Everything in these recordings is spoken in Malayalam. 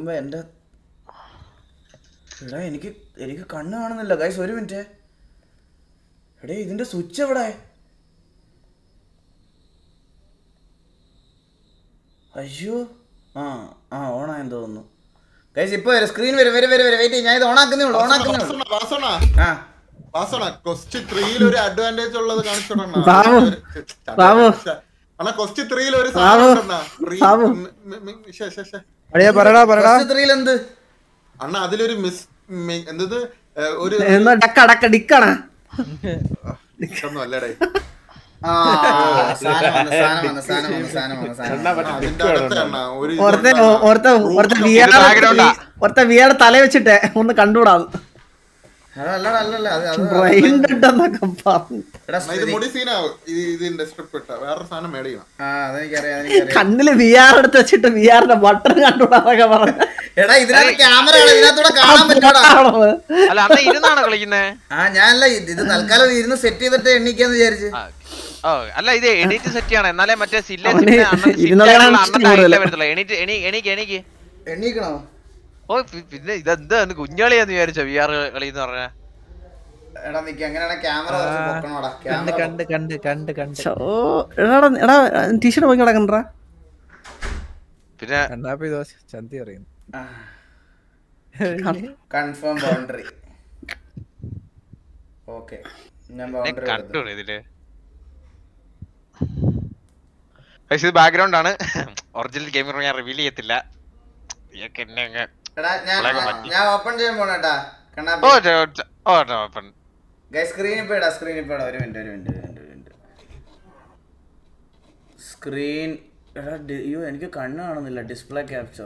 അപ്പൊ എന്റെ എടാ എനിക്ക് എനിക്ക് കണ്ണ് കാണുന്നില്ല ഗൈസ് ഒരു മിനിറ്റ് എടേ ഇതിന്റെ സ്വിച്ച് എവിടെ അയ്യോ ആ ആ ഓണായെന്ന് തോന്നുന്നു ഗൈസ് ഇപ്പൊ വരും സ്ക്രീൻ വരും വരും വരും വരും വെയിറ്റ് ഞാൻ ഇത് ഓണാക്കുന്നേ ഉള്ളൂ ഓണാക്കുന്നേ ഉള്ളൂ വാസണ ആ വാസണ ക്വസ്റ്റ് ത്രീയിൽ ഒരു അഡ്വാൻറ്റേജ് ഉള്ളത് കാണിച്ചോടണ്ണ ബാബു, ബാബു. അണ്ണാ ക്വസ്റ്റ് ത്രീയിൽ ഒരു ബാബു, സാധനം ഉണ്ടെണ്ണാ. Re- ബാബു. മ്- മ്- മ്- ശ്ശെ, ശ്ശെ, ശ്ശെ. അടിയാ പറയടാ പറയടാ First three ല് എന്ത് അണ്ണാ അതിലൊരു മിസ് മി- എന്തത് ഏ, ഒരു എന്നാ ഡക്ക ഡക്ക ഡിക്കാണ് ഒന്നും അല്ലടേ ആ സാധനം വന്നു സാധനം വന്നു സാധനം വന്നു സാധനം വന്നു സാധനം വന്നു. അതിന്റെ അകത്ത് അണ്ണാ ഒരു ഒരുത്ത ഇതുണ്ടെണ്ണാ. ഒരുത്ത ഒരുത്ത Roof വിയാടെ background ആ. ഒരുത്ത വിയാടെ തല വെച്ചിട്ട് ഒന്ന് കണ്ടുകൂടാ അതല്ല അല്ലല്ല അത് അത് ബ്രെയിൻ ഡെഡ് എന്നൊക്കെ പറഞ്ഞു എടാ അണ്ണാ, ഇത് മുടി സീനാവും ഇത് ഇതിന്റെ സ്ട്രിപ്പ് ഇട്ട വേറൊരു സാധനം മേടിക്കണം ആ അതെനിക്കറിയാം അതെനിക്കറിയാം കണ്ണില് വി ആർ എടുത്ത് വെച്ചിട്ട് വി ആറിന്റെ ബട്ടൺ കണ്ടുകൂടാന്നൊക്കെ പറഞ്ഞു എടാ ഇതിനകത്ത് ക്യാമറ ഇതിനകത്തൂടെ കാണാൻ പറ്റൂടാ അല്ല അന്ന് ഇരുന്നാണോ കളിക്കുന്നേ ആ ഞാനല്ല ഇത് ഇത് തൽക്കാലം ഇരുന്ന് സെറ്റ് ചെയ്തിട്ട് എണ്ണിക്കാന്ന് വിചാരിച്ചു ആ, ഓ അല്ല ഇത് എഡിറ്റ് സെറ്റ് ചെയ്യണം എന്നാലേ മറ്റേ സില്ല അവന് ഇരുന്നൂറ് gram കൂടുതലാ. വരത്തുള്ളൂ എണീറ്റ് എണീ എണീക്ക് എണീക്ക് എണ്ണീക്കണോ ഓ പി- പിന്നെ ഇതെന്താണ് കുഞ്ഞാളിയാന്ന് വിചാരിച്ചോ വി ആർ കളി എന്ന് പറഞ്ഞ എടാ നിക്ക് അങ്ങനെയാണെ ക്യാമറ കുറച്ച് പൊക്കണോടാ കണ്ട് ക്യാമറ കണ്ട് കണ്ട് കണ്ട് കണ്ട് ഓ എടാ എടാ ടീഷർട്ട് പോയി കിടക്കണ്ടാ പിന്നെ കണ്ണാപ്പി ദോശ ചന്തി പറയുന്നു കൺഫേം ബൗണ്ടറി ഓക്കെ ഞാൻ എന്നെ ബൗണ്ടറി കണ്ടു ഇതില് പക്ഷെ ഇത് ബാക്ക്ഗ്രൗണ്ട് ആണ് ഒറിജിനൽ ഗെയിമർ ഞാൻ റിവീൽ ചെയ്യത്തില്ല ഇതൊക്കെ എന്നെ അങ്ങ് എടാ ഞാൻ വളരെ പറ്റി. ഞാൻ ഓപ്പൺ ചെയ്യാൻ പോണേട്ടാ ഓ കണ്ണാപ്പി ചെ- ചെ- ഓ ഓപ്പൺ ഗൈസ് സ്ക്രീൻ ഇപ്പൊ ഇടാ സ്ക്രീൻ ഇപ്പൊ ഇടാ ഒരു മിനിറ്റ് ഒരു മിനിറ്റ് ഒരു മിനിറ്റ് ഒരു മിനിറ്റ് സ്ക്രീൻ എടാ ഡി- അയ്യോ എനിക്ക് കണ്ണ് കാണുന്നില്ല ഡിസ്പ്ലേ ക്യാപ്ചർ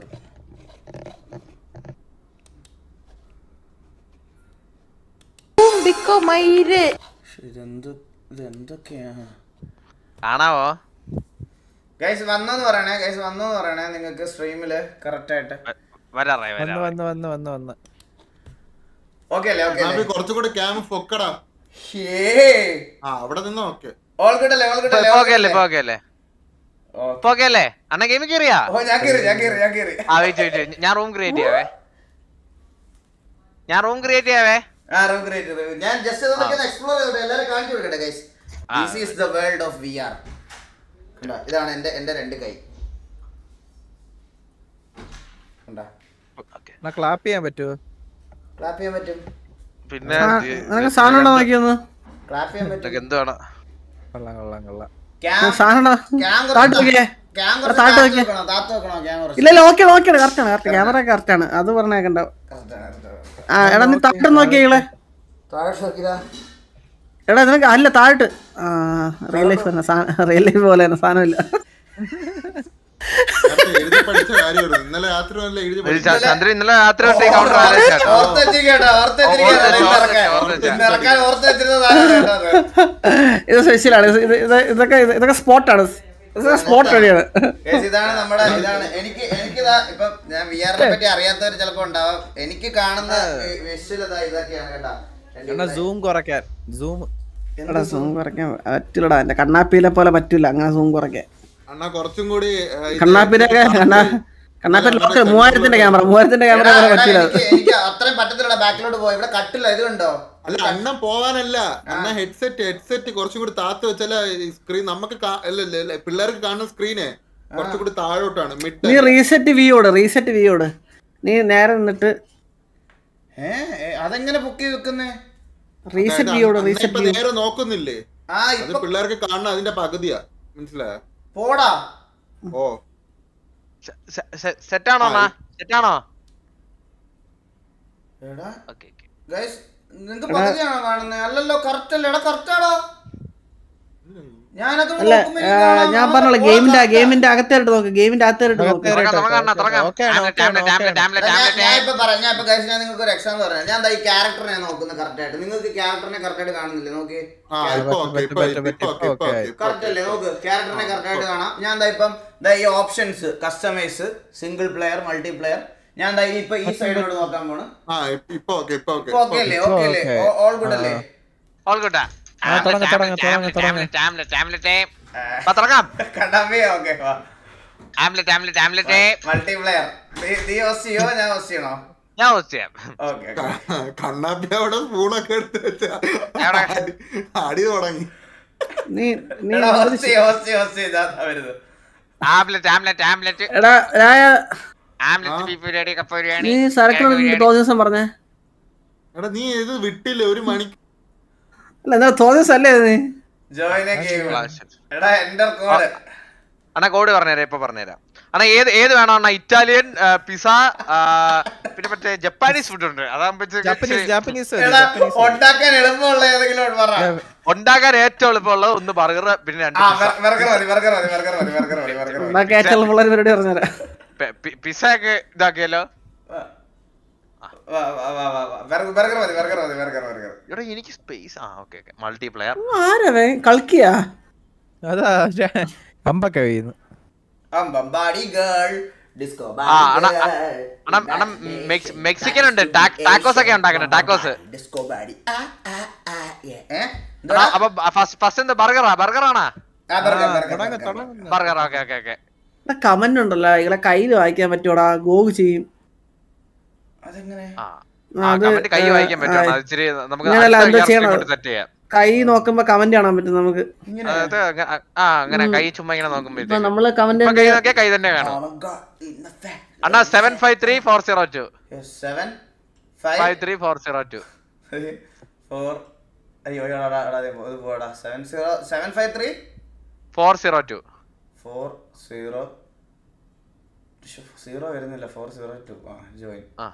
ഇതെന്ത് ഇതെന്തൊക്കെയാ കാണാവോ ഗൈസ് വന്നെന്ന് പറയണേ ഗൈസ് വന്നെന്ന് പറയണേ നിങ്ങൾക്ക് സ്ട്രീമില് കറക്റ്റ് ആയിട്ട് വ- വരാറായി വന്ന് വരാറായി വന്ന് വന്ന് വന്ന് വന്ന് ഓക്കെ അല്ലേ ഓക്കെ നാബി കുറച്ചുകൂടി ക്യാം പൊക്കടാ ആ അവിടെ നിന്നോ ഓക്കെ ഓൾ ഗുഡ് അല്ലേ ഓൾ ഗുഡ് ഇപ്പൊ അല്ലേ ഇപ്പൊ all ഓക്കെ good അല്ലേ ഇപ്പൊ ഓക്കെ അല്ലേ ഇപ്പൊ ഓക്കെ അല്ലേ അണ്ണ ഗെയിം കയറിയാ ഓ ഞാൻ കേറി ഞാൻ കേറി ഞാൻ കേറി ആ വെയിറ്റ് വെയിറ്റ് ഞാൻ റൂം ക്രിയേറ്റ് ചെയ്യാവേ ഞാൻ റൂം ക്രിയേറ്റ് ചെയ്യാവേ ആ റൂം ക്രിയേറ്റ് ഞാൻ ജസ്റ്റ് ഇതൊക്കെ എക്സ്പ്ലോർ ചെയ്തോട്ടെ എല്ലാവരും കാണിച്ചു കൊടുക്കട്ടെ ഗൈസ് ആ. This is the world of V R ഇതാണ് എന്റെ എന്റെ രണ്ട് കൈ കണ്ടാ ഓക്കെ എന്നാ ക്ലാപ്പ് ചെയ്യാൻ പറ്റുമോ ക്ലാപ്പ് ചെയ്യാൻ പറ്റും പിന്നെ നിനക്ക് സാധനം ഉണ്ടോ നോക്കിയൊന്ന് ക്ലാപ്പ് ചെയ്യാൻ ഇതൊക്കെ പറ്റും എന്തുവാണ് കൊള്ളാം കൊള്ളാം കൊള്ളാം ക്യാം സാധനം ഉണ്ടോ ക്യാം താഴ്ത്ത് നോക്കിയേ ക്യാം എടാ, കുറച്ച് താഴ്ത്ത് താഴ്ത്ത് നോക്കിയേ. വെക്കണോ താഴ്ത്ത് വെക്കണോ ക്യാം കുറച്ച് ഇല്ല ഇല്ല ഓക്കെ ഓക്കെ കറക്റ്റ് ആണ് കറക്റ്റ് ക്യാമറ കറക്റ്റ് ആണ് അത് പറഞ്ഞേക്കണ്ട Correct ആണ്, correct ആണ്. ആ എടാ നീ താഴോട്ട് നോക്കിയേ താഴെ നോക്കിയതാ എടാ നിനക്ക് അല്ല താഴോട്ട് ആ റിയൽ ലൈഫ് തന്നെ സാധനം റിയൽ ലൈഫ് പോലെ തന്നെ സാധനമില്ല നേരത്തെ എഴുതി പഠിച്ച കാര്യമായിരുന്നു ഇന്നലെ രാത്രി വല്ല എഴുതി പഠിച്ചു ചന്ദ്രൻ ഇന്നലെ രാത്രി തൊട്ടേ കൗണ്ടർ ആലോചിച്ചാട്ടോ ഓർത്ത് വെച്ചിരിക്കട്ടോ ഓർത്ത് വെച്ചിരിക്കട്ടോ ഓർത്ത് വെച്ച്, ഇന്ന് ഇറക്കാൻ. ഓർത്ത് വെച്ച്. ഇന്ന് ഇറക്കാൻ ഓർത്ത് വെച്ചിരുന്ന സാധനം കേട്ടോ അത്. ഇത് സ്പെഷ്യലാണ് ഇത് ഇത് ഇതൊക്കെ ഇത് ഇതൊക്കെ സ്പോട്ടാണ് സ്പോട്ട് വഴിയാണ് Guys, ഇതാണ് നമ്മുടെ ഇതാണ് എനിക്ക് എനിക്കിതാ ഇപ്പൊ ഞാൻ വി ആറിനെ പറ്റി അറിയാത്തവർ ചിലപ്പോ ഉണ്ടാവാം എനിക്ക് കാണുന്ന വിഷ്വൽ ഇതാ ഇതൊക്കെയാണ് കേട്ടാ എന്നാ സൂം കുറയ്ക്കാൻ സൂം എടാ സൂം കുറയ്ക്കാൻ പറ്റില്ലടാ എന്റെ കണ്ണാപ്പിയിലെ പോലെ പറ്റില്ല അങ്ങനെ സൂം കുറയ്ക്കാൻ അണ്ണാ കുറച്ചും കൂടി ഏ, ഇത് കണ്ണാപ്പിയിലൊക്കെ കണ്ണാ കണ്ണാപ്പി ലോക്കൽ മൂവായിരത്തിന്റെ ക്യാമറ മൂവായിരത്തിന്റെ ക്യാമറ പോലെ പറ്റില്ല എനിക്ക് എനിക്ക് അത്രയും പറ്റത്തില്ല ബാക്കിലോട്ട് പോയി ഇവിടെ കട്ടില്ല ഇത് കണ്ടോ അല്ല അണ്ണൻ പോവാനല്ല അണ്ണ ഹെഡ്സെറ്റ് ഹെഡ്സെറ്റ് കുറച്ചും കൂടി താത്ത് വെച്ചാൽ സ്ക്രീൻ നമുക്ക് കാ- അല്ല, അല്ല, അല്ല, പിള്ളേർക്ക് കാണുന്ന സ്ക്രീനെ കുറച്ചും കൂടി താഴോട്ടാണ് മിഡ് നീ റീസെറ്റ് വിയോട് റീസെറ്റ് വിയോട് നീ നേരെ നിന്നിട്ട് ഏ ഏ, അതെങ്ങനെ പൊക്കി വെക്കുന്നേ റീസെറ്റ് വിയോട് റീസെറ്റ് ഇപ്പൊ വ്യൂ നേരെ നോക്കുന്നില്ലേ ആ അത് ഇപ്പൊ പിള്ളേർക്ക് കാണുന്ന അതിന്റെ പകുതിയാ മനസ്സിലായോ പോടാ ഓ സെറ്റാണോ അണ്ണാ സെറ്റാണോ എടാ ഓക്കെ ഓക്കെ ഗൈസ് നിങ്ങക്ക് പകുതിയാണോ കാണുന്നത് അല്ലല്ലോ കറക്റ്റ് അല്ലേ എടാ കറക്റ്റ് ആടോ ഞാനത് അല്ല ആ, ഞാൻ പറഞ്ഞല്ലോ ഗെയിമിന്റെ ഗെയിമിന്റെ അകത്തേറിട്ട് നോക്ക് ഗെയിമിന്റെ അകത്തേറിട്ട് നോക്ക് തുറക്കാം തുറക്കാം അണ്ണാ തുറക്കാം ഓക്കേ ആണ്, ഓക്കേ ആണ്, ടാബ്ലെറ്റ് ടാബ്ലെറ്റ് ഓക്കേ ആണ്. ടാബ്ലെറ്റ് ഞാൻ ടാബ്ലെറ്റ് ഇപ്പൊ പറയാം ഞാൻ ഇപ്പൊ ഗൈസ് ഞാൻ നിങ്ങൾക്ക് ഒരു എക്സാമ്പിൾ പറയാം ഞാൻ ദാ ഈ ക്യാരക്ടറിനെ നോക്കുന്നത് കറക്റ്റ് ആയിട്ട് നിങ്ങൾക്ക് ക്യാരക്ടറിനെ കറക്റ്റ് ആയിട്ട് കാണുന്നില്ലേ നോക്കി ആ ഇപ്പൊ ഓക്കെ ഇപ്പൊ പറ്റും, ഇപ്പൊ പറ്റും, ഓക്കെ ഇപ്പൊ ഓക്കേ. ഓക്കെ ഇപ്പൊ കറക്റ്റ് അല്ലേ നോക്ക് ക്യാരക്ടറിനെ കറക്റ്റ് ആയിട്ട് കാണാം ഞാൻ ദാ ഇപ്പം ദാ ഈ options customise single player multiplayer ഞാൻ ദാ ഇനി ഇപ്പൊ ഈ സൈഡിലോട്ട് നോക്കാൻ പോണ് ആ ഇപ്പൊ ഓക്കെ ഇപ്പൊ ഓക്കെ ഇപ്പൊ ഓക്കെ അല്ലേ ഓക്കെ അല്ലേ ഓക്കേ. ഓൾ ഗുഡ് അല്ലേ ഓൾ ഗുഡാ ആ, തുടങ്ങ്, തുടങ്ങ്, തുടങ്ങ്, തുടങ്ങ്. ടാബ്ലെറ്റ് ടാബ്ലെറ്റ് ടാബ്ലെറ്റ് തുറക്കാം കണ്ടാമേ okay omelette omelette omelette multiplayer നീ ഹോസ്റ്റ് ചെയ്യോ ഞാൻ ഹോസ്റ്റ് ചെയ്യണോ ഞാൻ ഹോസ്റ്റ് ചെയ്യാം ഓക്കെ കണ്ണാപ്പി അവിടെ സ്പൂണൊക്കെ എടുത്ത് വെച്ചാ എവിടെ? അടി അടി തുടങ്ങി നീ നീ ഹോസ്റ്റ് ചെയ്യ ഹോസ്റ്റ് ചെയ്യ ഹോസ്റ്റ് ചെയ്താ വരുന്നത് ആംലെറ്റ് ആംലെറ്റ് ആംലെറ്റ് എടാ രായ ആംലെറ്റ് ബീഫ് ബിരിയാണി കപ്പ ബിരിയാണി നീ സരക്കിനോട് തോന്നിയ ദിവസം പറഞ്ഞേ എടാ നീ ഇത് വിട്ടില്ല ഒരു മണിക്ക് അല്ല എന്താ തോന്നിയ ദിവസം അല്ലേ ഇത് നീ ജോയിനെ ഗെയിം എടാ എന്റെ കോഡ് അണ്ണാ കോഡ് പറഞ്ഞുതരാം ഇപ്പൊ പറഞ്ഞുതരാം അണ്ണാ ഏത് ഏത് വേണോ അണ്ണാ ഇറ്റാലിയൻ പിസ പിന്നെ മറ്റേ ജപ്പാനീസ് ഫുഡ് ഉണ്ട് ജാപ്പനീസ് അതാകുമ്പോ ജാപ്പനീസ് എടാ ഉണ്ടാക്കാൻ എളുപ്പമുള്ള ഏതെങ്കിലും ഒന്ന് പറ ഉണ്ടാക്കാൻ ഏറ്റവും എളുപ്പമുള്ളത് ഒന്ന് ബർഗർ പിന്നെ രണ്ട് ആ ബർഗർ മതി ബർഗർ മതി ബർഗർ മതി ബർഗർ മതി ബർഗർ മതി ഉണ്ടാക്കി അയച്ചുള്ള പിള്ളേർ പരിപാടി പറഞ്ഞുതരാം പിസ ഒക്കെ ഇതാക്കിയല്ലോ ബർഗർ മതി ബർഗർ മതി ബർഗർ ബർഗർ ഇവിടെ എനിക്ക് സ്പേസ് ആ ഓക്കെ ഓക്കെ മൾട്ടിപ്ലെയർ ആരവേ കളിക്കിയാ അതാ അമ്പൊക്കെ വീഴുന്നു അമ്പമ്പാടി ഗേൾ ഡിസ്കോ ആ, അണ്ണാ, അണ്ണാ അണ്ണാ മെക്സ്- മെക്സിക്കൻ ഉണ്ട് ടാക്കോസ് ഒക്കെ ഉണ്ടാക്കുന്നത് ടാക്കോസ് ഡിസ്കോ ബാഡി അപ്പൊ ഫസ്റ്റ് എന്താ ബർഗറാ ബർഗറാണാ തുടങ്ങ തുടങ്ങ burger okay okay okay comment ഉണ്ടല്ലോ ഇങ്ങളെ കയ്യിൽ വായിക്കാൻ പറ്റൂടാ ഗോഗ് ചെയ്യും അതെങ്ങനെ ആ ആ, അത് കമന്റ് കൈ വായിക്കാൻ പറ്റും ആ, അത് ഇച്ചിരി നമുക്ക് ഇങ്ങനെയല്ല, എന്താ ചെയ്യണത്? സെറ്റ് ചെയ്യാം കൈ നോക്കുമ്പോ കമന്റ് കാണാൻ പറ്റും നമുക്ക് ഇങ്ങനെ അത് അങ്ങ- ആ അങ്ങനെ കൈ ചുമ്മാ ഇങ്ങനെ ഇപ്പൊ നോക്കുമ്പോഴത്തേക്ക് നമ്മള് കമന്റ് ഇപ്പൊ കൈ നോക്കിയാ കൈ തന്നെ കാണും അണ്ണാ seven five three four zero two seven five five three four zero two four അയ്യോ എടാ, എടാ, എടാ, ദേ പോ- ഇത് പോടാ seven zero seven five three four zero two four zero zero വരുന്നില്ല ഫോർ സീറോ ടു ആ ജോയിൻ ആ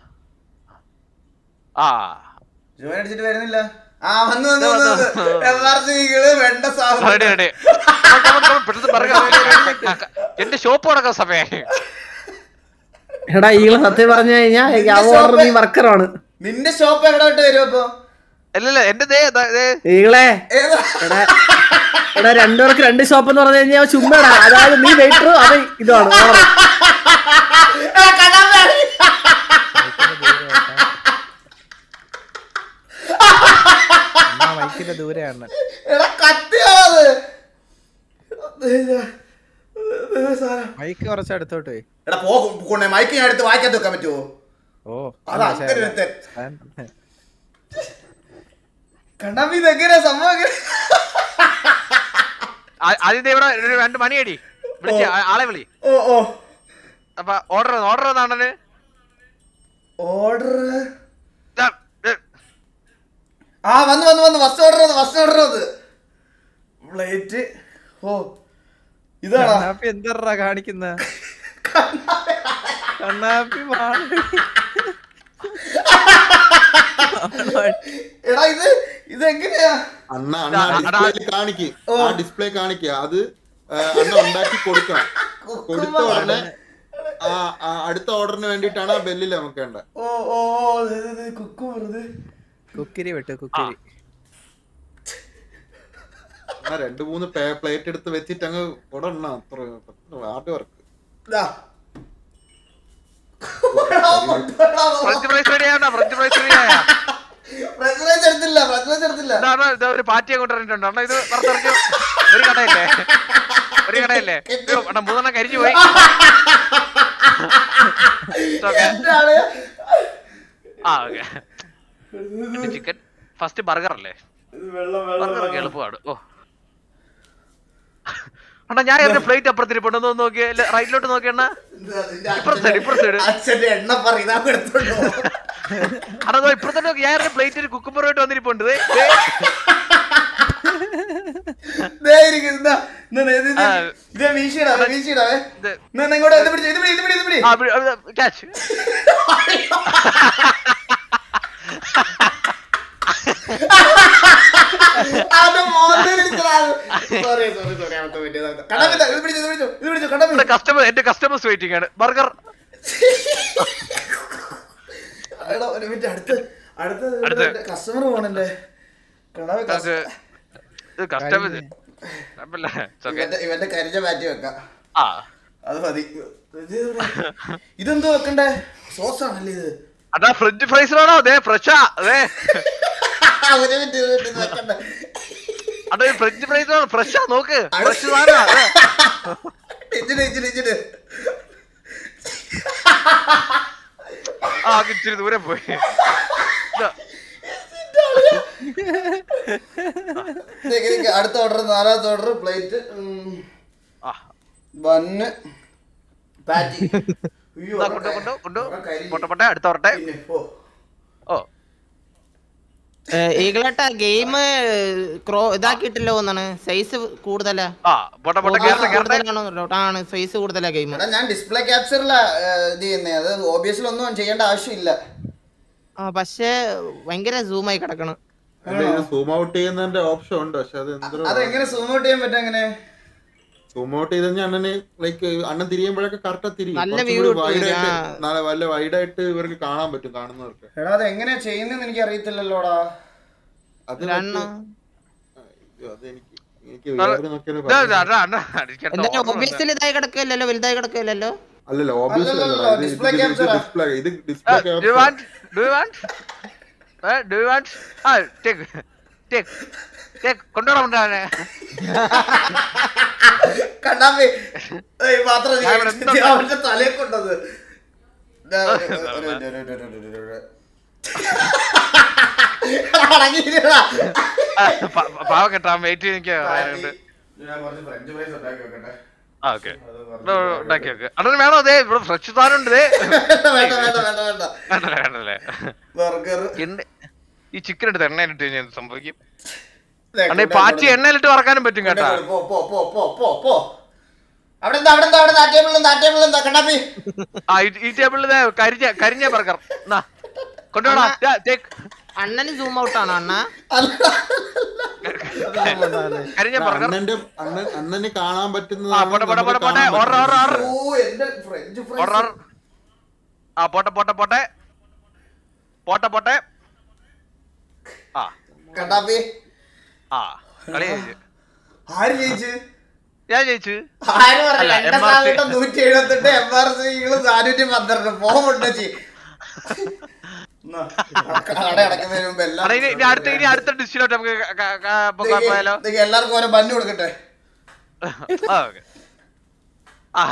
ആ ജോയിൻ അടിച്ചിട്ട് വരുന്നില്ല ആ വന്നു വന്നു വന്നു വന്നു എമർജൻസികള് വേണ്ട സാധനം റെഡി റെഡി പെട്ടെന്ന് ബർഗർ എന്റെ ഷോപ്പ് തുടക്കം സമയം എടാ ഈകളെ സത്യം പറഞ്ഞു കഴിഞ്ഞാ നിന്റെ ഓർഡർ shop- നീ വർക്കറാണ് നിന്റെ ഷോപ്പ് എവിടെ വിട്ട് വരും അപ്പൊ അല്ലല്ല എന്റെ ദേ ദാ- ദേ ഈകളെ ഏതാ? എടാ എടാ രണ്ടുപേർക്ക് രണ്ട് ഷോപ്പ് എന്ന് പറഞ്ഞു കഴിഞ്ഞാൽ ചുമ്മാടാ അതായത് നീ വെയിറ്റർ അത് ഇതാണ് order. ആ, കണ്ണാടി. മൈക്കിന്റെ ദൂരെയാണ് എടാ കത്തിയാണത് മൈക്ക് കുറച്ച് അടുത്തോട്ട് പോയി എടാ പോ കൊണ്ടേ മൈക്ക് ഞാൻ എടുത്ത് വായിക്കാത്ത വെക്കാൻ പറ്റുമോ ഓ അതാ അങ്ങനെ ഒരു തെറ്റ്. ആ, കണ്ണാപ്പി ഇതെങ്ങനെയാ സംഭവം എങ്ങനെ? ആ- ആദ്യം ദേ ഇവിടെ ഒരു രണ്ട് മണിയടി വിളിച്ച് ആ- ആളെ വിളി ഓ ഓ അപ്പൊ ഓർഡർ ഓർഡർ ഏതാണത് ഓർഡർ ദാ, ദേ, ആ വന്നു വന്നു വന്നു ഫസ്റ്റ് ഓർഡർ വന്നു ഫസ്റ്റ് ഓർഡർ വന്നു പ്ലേറ്റ് ഓ ഇതാണോ കണ്ണാപ്പി എന്താ കാണിക്കുന്ന കണ്ണാപ്പി മാറി എടാ ഇത് ഇത് എങ്ങനെയാ അണ്ണ അണ്ണ ഡിസ്പ്ലേയിൽ കാണിക്ക് ആ ഡിസ്പ്ലേ കാണിക്കുക അത് ആ, അണ്ണ ഉണ്ടാക്കി കൊടുക്കണം കൊടുത്ത ഉടനെ ആ ആ, അടുത്ത ഓർഡറിന് വേണ്ടിയിട്ടാണ് ആ ബെല്ലിൽ നമുക്ക് വേണ്ടത് ഓ ഓ ഓ കുക്കു വെറുതെ കുക്കിരി വിട്ടു കുക്കിരി അണ്ണ രണ്ട് മൂന്ന് പ്ലേറ്റ് എടുത്ത് വെച്ചിട്ട് അങ്ങ് ഉടണ അത്ര ഹാർഡ് വർക്ക് ഇതാ ഫ്രഞ്ച് ഫ്രൈസ് റെഡി ആണോ ഫ്രഞ്ച് ഫ്രൈസ് റെഡി ആയാ പ്രശ്നം എടുത്തില്ല പ്രശ്നം എടുത്തില്ല ഇതാണ് ഇത് ഒരു പാറ്റിയെ കൊണ്ടുവന്നിട്ടുണ്ട് അണ്ണാ ഇത് പുറത്തിറങ്ങി ഒരു കടയില്ലേ ഒരു കടയില്ലേ അയ്യോ, അണ്ണാ മൂന്നെണ്ണം കരിഞ്ഞു പോയി ഓക്കെ എന്താണ് ആ ഓക്കെ ചിക്കൻ ഫസ്റ്റ് ബർഗർ അല്ലേ ഇത് വെള്ളം വെള്ളം ബർഗർ ഒക്കെ എളുപ്പമാണ് ഓ അണ്ണാ ഞാൻ എന്റെ പ്ലേറ്റ് അപ്പുറത്തിരിപ്പുണ്ട് ഒന്ന് നോക്കിയേ റൈറ്റിലോട്ട് നോക്കിയണ്ണ ഇപ്പുറത്തെ side, ഇപ്പുറത്തെ side. അച്ഛന്റെ എണ്ണ പറ ഇതാ എടുത്തോണ്ടോ അണ്ണാ ദോ ഇപ്പുറത്തെ നോക്കി ഞാൻ എന്റെ പ്ലേറ്റ് ഒരു കുക്കുമ്പറായിട്ട് വന്നിരിപ്പുണ്ട് ദേ, ദേ. ദേ ഇരിക്കുന്നു, ഇതാ. ഇന്ന് ഇത് ഇത് ആ. ഇത് വീശിയിടാവേ, വീശിയിടാവേ. ഇത്. ഇന്ന് ഇന്ന് ഇങ്ങോട്ട് ഇത് പിടിച്ച്, ഇത് പിടി, ഇത് പിടി, ഇത് പിടി. ആ, ബി- ആ, catch. അത് മോന്തയിൽ ഇരിക്കലാണ്. Sorry, sorry, sorry, അബദ്ധം പറ്റിയതാ. കണ്ണാപ്പി ഇതാ, ഇത് പിടിച്ചു, ഇത് പിടിച്ചു, ഇത് പിടിച്ചു, കണ്ണാപ്പി. ഇവിടെ കസ്റ്റമർ എന്റെ കസ്റ്റമേഴ്സ് വെയിറ്റിംഗ് ആണ് ബർഗർ എടാ, ഒരു മിനിറ്റ്, അടുത്ത് അടുത്ത അടുത്ത്. കസ്റ്റമർ പോണല്ലേ കണ്ണാപ്പി അത് ഇത് കസ്റ്റമർ ഇവന്റെ ഇവന്റെ കരിഞ്ഞ മാറ്റി വെക്കാം ആ അത് മതി ഇത് ഇവിടെ. ഇതെന്തോ വെക്കണ്ടേ സോസ് ആണല്ലേ ഇത് അതാ ഫ്രഞ്ച് ഫ്രൈസ് വേണോ അതെ ഫ്രഷാ അതെ ഒരു മിനിറ്റ് ഒരു മിനിറ്റ് ഇത് വെക്കണ്ടേ അതെ ഫ്രഞ്ച് ഫ്രൈസ് വേണോ ഫ്രഷാ നോക്ക് അടുത്ത്. ഫ്രഷ് സാധനം ഇച്ചിരി ഇച്ചിരി ഇച്ചിരി ആ അത് ഇച്ചിരി ദൂരെ പോയി ഇതാ. നിക്ക് നിക്ക്. അടുത്ത ഓർഡർ നാലാമത്തെ ഓർഡർ പ്ലേറ്റ് ആ ബന്ന് പാറ്റി അയ്യോ, ഇതാ, കൊണ്ടോ കൊണ്ടോ കൊണ്ടോ അവിടെ കരിഞ്ഞു. പൊട്ടെ പൊട്ടെ അടുത്ത ഓർട്ടെ പിന്നെ, ഓ. ഓ ഈകളേട്ടാ ഗെയിം ക്രോ ഇതാക്കിയിട്ടില്ലോ എന്നാണ് സൈസ് കൂടുതലാ ആ പൊട്ടെ പൊട്ടെ കേറട്ടെ കേറട്ടെ കൂടുതലാണോ ആണ് സൈസ് കൂടുതലാ ഗെയിം എടാ ഞാൻ ഡിസ്പ്ലേ ക്യാപ്ചറിലാ ഇത് ചെയ്യുന്നേ അത് OBS ൽ ഒന്നും ചെയ്യേണ്ട ആവശ്യമില്ല ആ പക്ഷേ ഭയങ്കര zoom ആയി കിടക്കണം അല്ല ഇത് സൂം ഔട്ട് ചെയ്യുന്നതിന്റെ ഓപ്ഷൻ ഉണ്ട് പക്ഷെ അത് എന്തോ അതെങ്ങനെ സൂം ഔട്ട് ചെയ്യാൻ പറ്റും എങ്ങനെ സൂം ഔട്ട് ചെയ്ത് കഴിഞ്ഞാൽ അണ്ണന് ലൈക്ക് അണ്ണൻ തിരിയുമ്പോഴൊക്കെ കറക്റ്റ് തിരിയും നല്ല കുറച്ചും view കൂടി കിട്ടും, wide ആയിട്ട് ആ. നല്ല വല്ല വൈഡായിട്ട് ഇവർക്ക് കാണാൻ പറ്റും കാണുന്നവർക്ക് എടാ അത് എങ്ങനെയാ ചെയ്യുന്നതെന്ന് എനിക്ക് അറിയത്തില്ലല്ലോടാ അത് രണ്ണ അയ്യോ, അത് എനിക്ക് എനിക്ക് വേറെ നോക്കിയാലേ ഇതാ, പറയാൻ ഇതാ, അതാ, അണ്ണാ, അടിക്കട്ടെ, എന്തായാലും ഓർമ്മ ഉണ്ട്. ഒബിയസ്ലി ഇതായി കിടക്കില്ലല്ലോ വലുതായി കിടക്കില്ലല്ലോ അല്ലല്ലോ ഓബിയസ്ലി അല്ലല്ലല്ലോ, display capture ആ. ഡിസ്പ്ലേ ഇത് Uh, display do you want? Do you want? Uh, do you want? Ah, take, take, take. കൊണ്ടുവരാൻ കൊണ്ടുവരാനെ. കണ്ണാപ്പി ഏയ് മാത്രം ഞാൻ ഇവിടെ എന്താ അവന്റെ തലയെ കൊണ്ടത് ദാ, ഒരു- ഒരു- ഒരു- ഒരു- ഒരു- ഒരു- ഒരു- ഒരു- ഒരു- അടങ്ങിയിരിക്കടാ. ആ, പ- പ- പാവം കേട്ടോ വെയിറ്റ് ചെയ്ത് നിൽക്കുക പറയാനുണ്ട് ഞാൻ കുറച്ച് ഫ്രഞ്ച് ഫ്രൈസ് ഉണ്ടാക്കി വെക്കട്ടെ ആ ഓക്കെ ഉണ്ടാക്കി വെക്ക് അണ്ണന് വേണോ അതെ ഇവിടെ ഫ്രഷ് സാധനം ഉണ്ട് ദേ. വേണ്ട വേണ്ട വേണ്ട വേണ്ട വേണ്ടല്ലേ വേണ്ടല്ലേ ബർഗർ എണ്ണ ഈ ചിക്കൻ എടുത്ത് എണ്ണയിലിട്ട് കഴിഞ്ഞാൽ എന്ത് സംഭവിക്കും അണ്ണാ ഈ പാച്ചി എണ്ണയിലിട്ട് വറക്കാനും പറ്റും കേട്ടാ പോ പോ പോ പോ പോ പോ അവിടെ എന്താ അവിടെ എന്താ അവിടെ ആ ടേബിളിൽ എന്താ ആ ടേബിളിൽ എന്താ കണ്ണാപ്പി ആ ഈ- ഈ ടേബിളിൽ കരിഞ്ഞ കരിഞ്ഞ ബർഗർ എന്നാ കൊണ്ടുപോടാ ടേക്ക് അണ്ണന് സൂം ഔട്ട് ആണോ അണ്ണ കരിഞ്ഞ ബർഗർ അണ്ണന്റെ അണ്ണൻ അണ്ണന് കാണാൻ ആ പറ്റുന്നതാണ് പോട്ടെ പോട്ടെ പോട്ടെ നമുക്ക് പോട്ടെ കാണാൻ ഓർഡർ ഓർഡർ പറ്റുന്നത്. ഓർഡർ ഓ എന്റെ ഫ്രഞ്ച് ഓർഡർ ഫ്രൈസ് ആ പോട്ടെ പോട്ടെ പോട്ടെ പോട്ടെ പോട്ടെ ആ കണ്ണാപ്പി ആ കളി ജയിച്ചു ആര് ജയിച്ചു ഞാൻ ജയിച്ചു ആര് പറഞ്ഞു അല്ല, എന്റെ MRC. സാധനം നൂറ്റി എഴുപത്തെട്ട് എം ആർ സികള് നാനൂറ്റി പന്ത്രണ്ട് പോകുന്നുണ്ട് ചി കട അടക്കുന്നതിന് മുമ്പ് എല്ലാം അടാ, ഇനി ഇനി അടുത്ത ഇനി അടുത്ത ഡിഷിലോട്ട് നമുക്ക് ക- ക- ക- പോകാൻ പോയാലോ ദേ, എല്ലാവർക്കും ഓരോ ബന്നു കൊടുക്കട്ടെ ആ ഓക്കെ ആ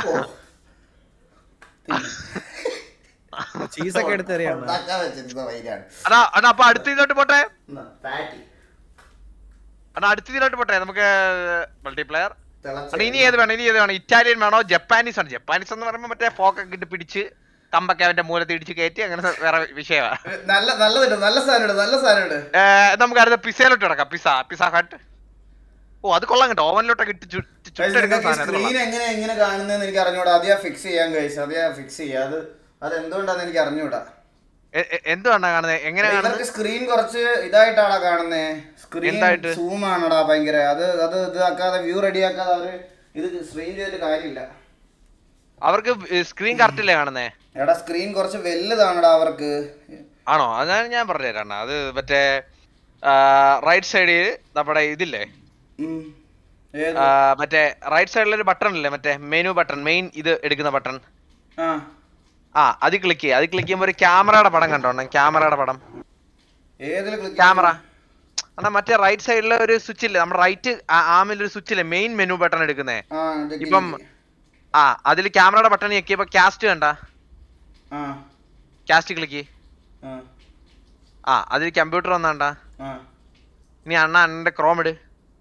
ചീസൊക്കെ എടുത്തെറിയാണ് ഉണ്ടാക്കാൻ വെച്ചിരുന്ന വൈരാണ് അടാ അടാ അപ്പൊ അടുത്ത ഇതിലോട്ട് പോട്ടെ പാറ്റി അടാ അടുത്ത ഇതിലോട്ട് പോട്ടെ നമുക്ക് മൾട്ടിപ്ലെയർ തിളച്ച അടാ ഇനി ഏത് വേണം ഇനി ഏത് വേണം ഇറ്റാലിയൻ വേണോ ജപ്പാനീസ് ആണ് ജപ്പാനീസ് എന്ന് പറയുമ്പോൾ മറ്റേ ഫോക്കൊക്കെ ഇട്ട് പിടിച്ച് കമ്പൊക്കെ അവന്റെ മൂലത്ത് ഇടിച്ച് കയറ്റി അങ്ങനെ വേറെ വിഷയമാണ് നല്ല നല്ലതുണ്ട് നല്ല സാധനം ഇട് നല്ല സാധനം ഇട് നമുക്ക് അടുത്ത പിസയിലോട്ട് കിടക്കാം പിസ പിസ ഹട്ട് ഓ അത് കൊള്ളാം കേട്ടോ ഓവനിലോട്ടൊക്കെ ഇട്ട് ചു- ചു- ചുട്ടെടുക്കുന്ന സാധനം അത് സ്ക്രീൻ കൊള്ളാം. എങ്ങനെ എങ്ങനെ കാണുന്നതെന്ന് എനിക്ക് അറിഞ്ഞൂടാ അതെയാ ഫിക്സ് ചെയ്യാൻ കഴിച്ചു അതെയാ ഫിക്സ് ചെയ്യാ അത് അത് എന്തുകൊണ്ടാന്ന് എനിക്ക് അറിഞ്ഞൂടാ എ- എ- എന്തുവാണ് കാണുന്നത് എങ്ങനെ ഇവർക്ക് കാണുന്നത് സ്ക്രീൻ കുറച്ച് ഇതായിട്ടാടാ കാണുന്നേ സ്ക്രീൻ എന്തായിട്ട്? സൂം ആണടാ ഭയങ്കര അത് അത് ഇതാക്കാതെ വ്യൂ റെഡി ആക്കാതെ അവര് ഇത് സ്ക്രീൻ ചെയ്തിട്ട് കാര്യമില്ല അവർക്ക് സ്ക്രീൻ കറക്റ്റ് അല്ലേ കാണുന്നേ എടാ സ്ക്രീൻ കുറച്ച് വലുതാണടാ അവർക്ക് ആണോ അതാണ് ഞാൻ പറഞ്ഞുതരാണ് അത് മറ്റേ റൈറ്റ് സൈഡിൽ നമ്മുടെ ഇതില്ലേ ഉം. ഏത് ആ, മറ്റേ റൈറ്റ് സൈഡിൽ ഒരു ബട്ടൺ ഇല്ലേ മറ്റേ മെനു ബട്ടൺ മെയിൻ ഇത് എടുക്കുന്ന ബട്ടൺ ആ ആ അത് ക്ലിക്ക് ചെയ്യുക അത് ക്ലിക്ക് ചെയ്യുമ്പോൾ ഒരു ക്യാമറയുടെ പടം കണ്ടോണം ക്യാമറയുടെ പടം ഏതിൽ ക്ലിക്ക് ക്യാമറ എന്നാ മറ്റേ റൈറ്റ് സൈഡിൽ ഒരു സ്വിച്ച് ഇല്ലേ നമ്മുടെ റൈറ്റ് ആമിൽ ഒരു സ്വിച്ച് ഇല്ലേ മെയിൻ മെനു ബട്ടൺ എടുക്കുന്നേ ആ ഇത് ഇപ്പം click. ആ അതിൽ ക്യാമറയുടെ ബട്ടൺ ഞെക്കിയപ്പോ കാസ്റ്റ് കണ്ട ആ കാസ്റ്റ് ക്ലിക്ക് ആ ആ അതിൽ കമ്പ്യൂട്ടർ വന്നാണ്ട ആ ഇനി അണ്ണ അണ്ണന്റെ ക്രോം ഇട്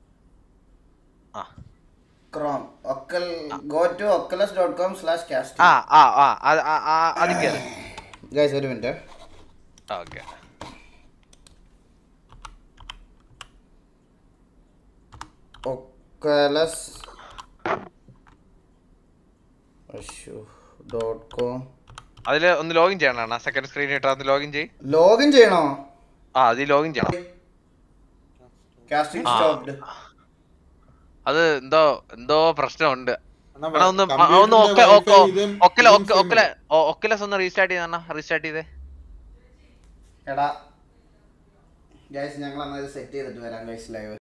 ആ ക്രോം ഒക്കൽ go to Oculus dot com slash cast ആ ആ ആ അത് ആ, ആ, അതിൽ കയറി ഗൈസ് ഒരു minute okay Oculus dot com അതിൽ ഒന്ന് ലോഗിൻ ചെയ്യണം അണ്ണാ സെക്കൻഡ് സ്ക്രീൻ ഇട്ടാ ഒന്ന് ലോഗിൻ ചെയ് ലോഗിൻ ചെയ്യണോ ആ അതിൽ ലോഗിൻ ചെയ്യണം കാസ്റ്റിംഗ് ആ. സ്റ്റോപ്ഡ് അത് എന്തോ എന്തോ പ്രശ്നമുണ്ട് അണ്ണാ, അണ്ണാ ഒന്ന് ആ, computer ഒന്ന് ന്റെ ഒക്ക- wifi ഒക്ക- ഇതും ഒക്കല ഇതും ഒക്ക- same ഒക്കല ഒ- ഒക്കലസ് ഒന്ന് റീസ്റ്റാർട്ട് ചെയ്തണ്ണ റീസ്റ്റാർട്ട് ചെയ്തേ എടാ ഗൈസ് ഞങ്ങൾ അന്നത് സെറ്റ് ചെയ്തിട്ട് വരാം ഗൈസ് ലൈവ്